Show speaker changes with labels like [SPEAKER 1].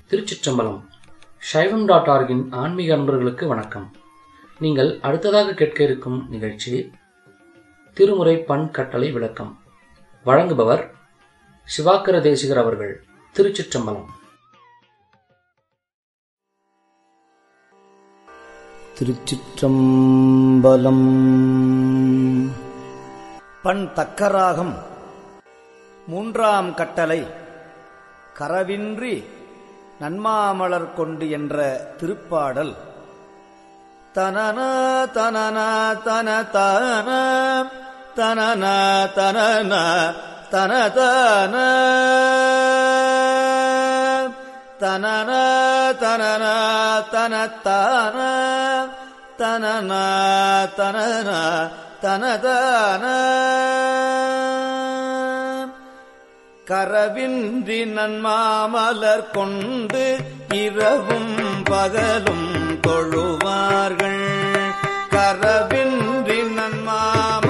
[SPEAKER 1] திருச்சிற்றம்பலம் சைவம் டாட் ஆர்கின் ஆன்மீக அன்பர்களுக்கு வணக்கம் நீங்கள் அடுத்ததாக கேட்க இருக்கும் நிகழ்ச்சி திருமுறை பண் கட்டளை விளக்கம் வழங்குபவர் சிவாக்கர தேசிகர் அவர்கள் திருச்சிற்றம்பலம்
[SPEAKER 2] திருச்சிற்றம்பலம்
[SPEAKER 3] பண் தக்கராகம் மூன்றாம் கட்டளை கரவின்றி நன்மாமலர் கொண்டு என்ற திருப்பாடல் தனன தனன தன தன தனன தனன தன தன தனன தனன தன தான தனன தனன தனதன கரவின்றி நன்மாமலர் கொண்டு இரவும் பகலும் தொழுவார்கள் கரவின்றி நன்மாம